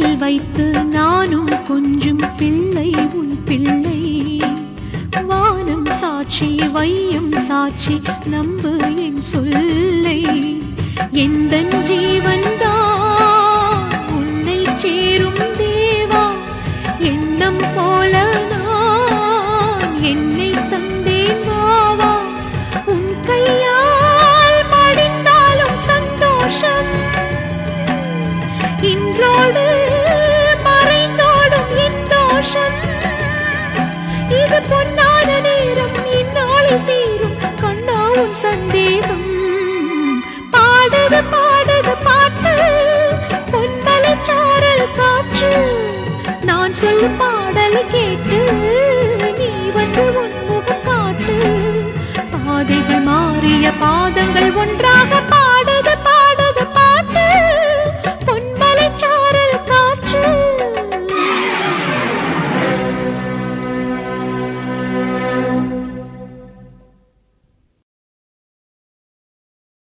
நெஞ்சில் வைத்து நானும் கொஞ்சம் பிள்ளை உன் பிள்ளை வானம் சாட்சி வையம் சாட்சி நம்பு என் சொல்லை எந்த ஜீவன் உன்னை சேரும் தேவா எண்ணம் போல நான் என்னை தந்தேன் வாவா உன் கையால் மடிந்தாலும் சந்தோஷம் இன்றோடு மறைந்தோடும் என் தோஷம் இது பொன்னான நேரம் இந்நாளில் தீரும் கண்ணா உன் சந்தேகம் பாடுது பாடுது பாட்டு பொன்மலை சாரல் காற்று நான் சொல்லும் பாடலை கேட்டு நீ வந்து உன்முகம் காட்டு பாதைகள் மாறிய பாதங்கள் ஒன்றாக பா